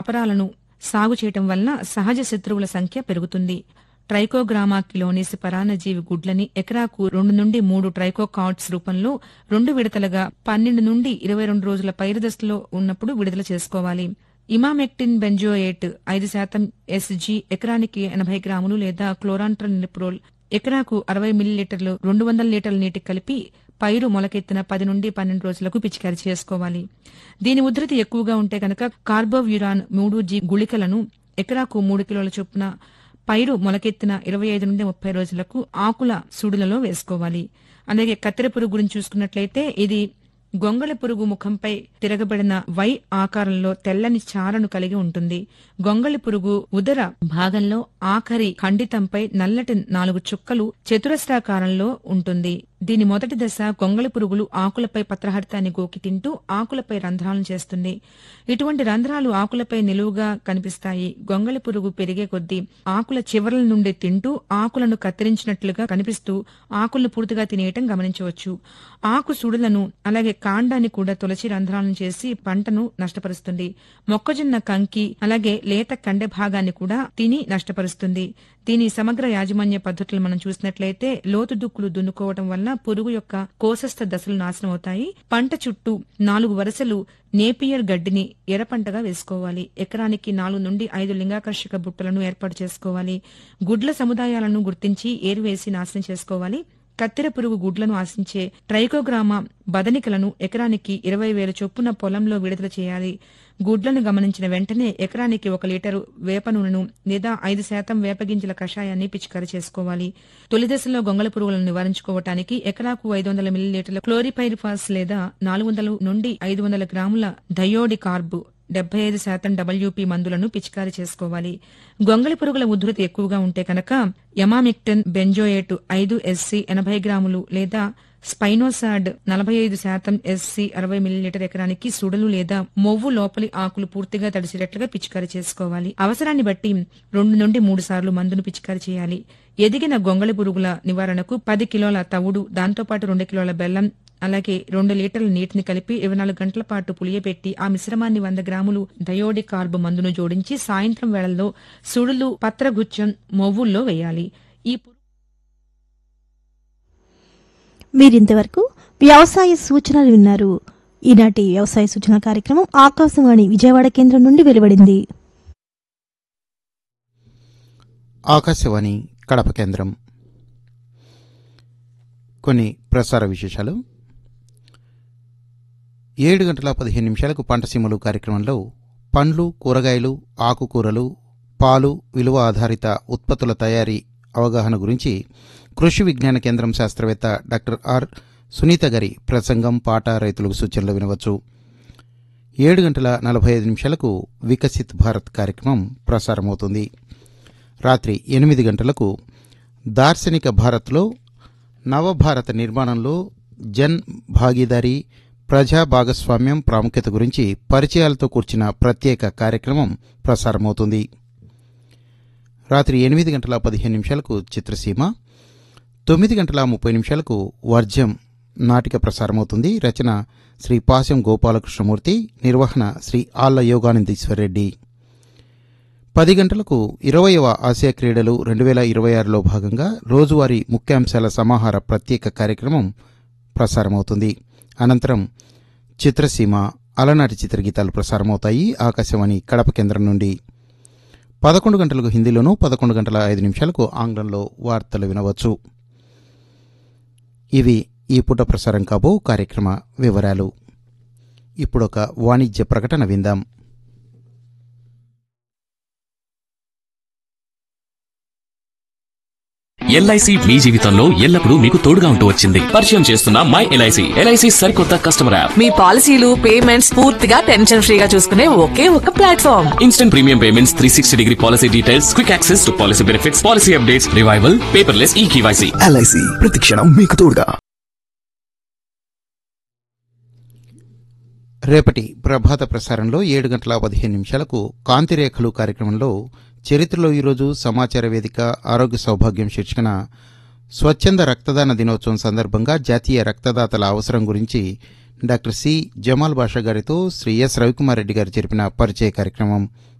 అపరాలను సాగు చేయటం వలన సహజ శత్రువుల సంఖ్య పెరుగుతుంది ట్రైకోగ్రామా కిలోనిస్ పరాన్నజీవి గుడ్లని ఎకరాకు రెండు నుండి మూడు ట్రైకోకాట్స్ రూపంలో రెండు విడతలుగా పన్నెండు నుండి ఇరవై రెండు రోజుల పైరుదశలో ఉన్నప్పుడు విడుదల చేసుకోవాలి ఇమామెక్టిన్ బెంజోయేట్ ఐదు శాతం ఎస్జీ ఎకరానికి ఎనభై గ్రాములు లేదా క్లోరాంట్రనిప్రోల్ ఎకరాకు అరవై మిల్లీలీటర్లు రెండు వందల లీటర్ల నీటికి కలిపి పైరు మొలకెత్తిన పది నుండి పన్నెండు రోజులకు పిచికారీ చేసుకోవాలి దీని ఉధృతి ఎక్కువగా ఉంటే కనుక కార్బోవ్యురాన్ మూడు జీ గుళికలను ఎకరాకు మూడు కిలోల చొప్పున పైరు మొలకెత్తిన ఇరవై ఐదు నుండి ముప్పై రోజులకు ఆకుల సుడులలో వేసుకోవాలి అలాగే కత్తెర పురుగు గురించి చూసుకున్నట్లయితే ఇది గొంగళి పురుగు ముఖంపై తిరగబడిన వై ఆకారంలో తెల్లని చారను కలిగి ఉంటుంది గొంగళి పురుగు ఉదర భాగంలో ఆఖరి ఖండితంపై నల్లటి నాలుగు చుక్కలు చతురస్రాకారంలో ఉంటుంది దీని మొదటి దశ గొంగళి పురుగులు ఆకులపై పత్రహరితాన్ని గోకి తింటూ ఆకులపై రంధ్రాలను చేస్తుంది ఇటువంటి రంధ్రాలు ఆకులపై నిలువుగా కనిపిస్తాయి గొంగళి పురుగు పెరిగే కొద్దీ ఆకుల చివరల నుండి తింటూ ఆకులను కత్తిరించినట్లుగా కనిపిస్తూ ఆకులను పూర్తిగా తినేయటం గమనించవచ్చు ఆకు సుడులను అలాగే కాండాన్ని కూడా తొలచి రంధ్రాలను చేసి పంటను నష్టపరుస్తుంది మొక్కజొన్న కంకి అలాగే లేత కండె భాగాన్ని కూడా తిని నష్టపరుస్తుంది దీని సమగ్ర యాజమాన్య పద్ధతులు మనం చూసినట్లయితే లోతు దుక్కులు దున్నుకోవడం వల్ల పురుగు యొక్క కోసస్థ దశలు నాశనం అవుతాయి పంట చుట్టూ నాలుగు వరుసలు నేపియర్ గడ్డిని ఎర్రపంటగా వేసుకోవాలి ఎకరానికి నాలుగు నుండి ఐదు లింగాకర్షక బుట్టలను ఏర్పాటు చేసుకోవాలి గుడ్ల సముదాయాలను గుర్తించి ఏరువేసి నాశనం చేసుకోవాలి కత్తెర పురుగు గుడ్లను ఆశించే ట్రైకోగ్రామా బదనికలను ఎకరానికి ఇరవై వేల చొప్పున పొలంలో విడుదల చేయాలి గుడ్లను గమనించిన వెంటనే ఎకరానికి ఒక లీటరు వేప నూనెను లేదా ఐదు శాతం వేపగింజల కషాయాన్ని పిచికారి చేసుకోవాలి తొలి దశలో గొంగళ పురుగులను నివారించుకోవటానికి ఎకరాకు ఐదు వందల మిల్లీలీటర్ల క్లోరిపైరిఫాస్ లేదా నాలుగు వందల నుండి ఐదు వందల గ్రాముల థయోడి కార్బు డెబ్బై ఐదు శాతం డబ్ల్యూపీ మందులను పిచికారీ చేసుకోవాలి గొంగళి పురుగుల ఉధృతి ఎక్కువగా ఉంటే కనుక ఎమామిక్టన్ బెంజోయేట్ ఐదు ఎస్సీ ఎనభై గ్రాములు లేదా స్పైనోసాడ్ నలభై ఐదు శాతం ఎస్సీ అరవై మిల్లీలీటర్ ఎకరానికి సుడలు లేదా మొవ్వు లోపలి ఆకులు పూర్తిగా తడిసేటట్లుగా పిచికారీ చేసుకోవాలి అవసరాన్ని బట్టి రెండు నుండి మూడు సార్లు మందును పిచికారీ చేయాలి ఎదిగిన గొంగళి పురుగుల నివారణకు పది కిలోల తవుడు దాంతోపాటు రెండు కిలోల బెల్లం అలాగే రెండు లీటర్ల నీటిని కలిపి ఇరవై నాలుగు గంటల పాటు పులియబెట్టి ఆ మిశ్రమాన్ని వంద గ్రాములు డయోడి కార్బ్ మందును జోడించి సాయంత్రం వేళల్లో సుడులు పత్రగుచ్చం మొవ్వుల్లో వేయాలి ఈ పురుగు మీరింతవరకు వ్యవసాయ సూచనలు విన్నారు ఈనాటి వ్యవసాయ సూచన కార్యక్రమం ఆకాశవాణి విజయవాడ కేంద్రం నుండి వెలువడింది ఆకాశవాణి కడప కేంద్రం కొన్ని ప్రసార విశేషాలు ఏడు గంటల పదిహేను నిమిషాలకు పంటసీమలు కార్యక్రమంలో పండ్లు కూరగాయలు ఆకుకూరలు పాలు విలువ ఆధారిత ఉత్పత్తుల తయారీ అవగాహన గురించి కృషి విజ్ఞాన కేంద్రం శాస్త్రవేత్త డాక్టర్ ఆర్ సునీత గారి ప్రసంగం పాట రైతులకు సూచనలు వినవచ్చు ఏడు గంటల నలభై ఐదు నిమిషాలకు వికసిత్ భారత్ కార్యక్రమం ప్రసారమవుతుంది రాత్రి ఎనిమిది గంటలకు దార్శనిక భారత్లో నవభారత నిర్మాణంలో జన్ భాగీదారీ ప్రజా భాగస్వామ్యం ప్రాముఖ్యత గురించి పరిచయాలతో కూర్చిన ప్రత్యేక కార్యక్రమం ప్రసారమవుతుంది రాత్రి ఎనిమిది గంటల పదిహేను నిమిషాలకు చిత్రసీమ తొమ్మిది గంటల ముప్పై నిమిషాలకు వర్జం నాటిక ప్రసారమవుతుంది రచన శ్రీ పాశం గోపాలకృష్ణమూర్తి నిర్వహణ శ్రీ ఆళ్ల యోగానందీశ్వరరెడ్డి పది గంటలకు ఇరవయవ ఆసియా క్రీడలు రెండు వేల ఇరవై ఆరులో భాగంగా రోజువారీ ముఖ్యాంశాల సమాహార ప్రత్యేక కార్యక్రమం ప్రసారమవుతుంది అనంతరం చిత్రసీమ అలనాటి చిత్రగీతాలు ప్రసారమవుతాయి ఆకాశవాణి కడప కేంద్రం నుండి పదకొండు గంటలకు హిందీలోనూ పదకొండు గంటల ఐదు నిమిషాలకు ఆంగ్లంలో వార్తలు వినవచ్చు ఇవి ఈ పూట ప్రసారం కాబో కార్యక్రమ వివరాలు ఇప్పుడొక వాణిజ్య ప్రకటన విందాం ఎల్ఐసి మీ జీవితంలో ఎల్లప్పుడూ మీకు తోడుగా ఉంటూ వచ్చింది పరిచయం చేస్తున్న మై ఎల్ఐసి ఎల్ఐసి సరికొత్త కస్టమర్ యాప్ మీ పాలసీలు పేమెంట్స్ పూర్తిగా టెన్షన్ ఫ్రీగా చూసుకునే ఒకే ఒక platform instant premium payments three sixty degree policy details quick access to policy benefits policy updates revival paperless e KYC LIC ప్రతిక్షణం మీకు తోడుగా రేపటి ప్రభాత ప్రసారంలో ఏడు గంటల పదిహేను నిమిషాలకు కాంతిరేఖలు కార్యక్రమంలో చరిత్రలో ఈరోజు సమాచార వేదిక ఆరోగ్య సౌభాగ్యం శీర్షికన స్వచ్ఛంద రక్తదాన దినోత్సవం సందర్భంగా జాతీయ రక్తదాతల అవసరం గురించి డాక్టర్ సి జమాల్ బాషా గారితో శ్రీ ఎస్ రవికుమార్ రెడ్డి గారు జరిపిన పరిచయ కార్యక్రమం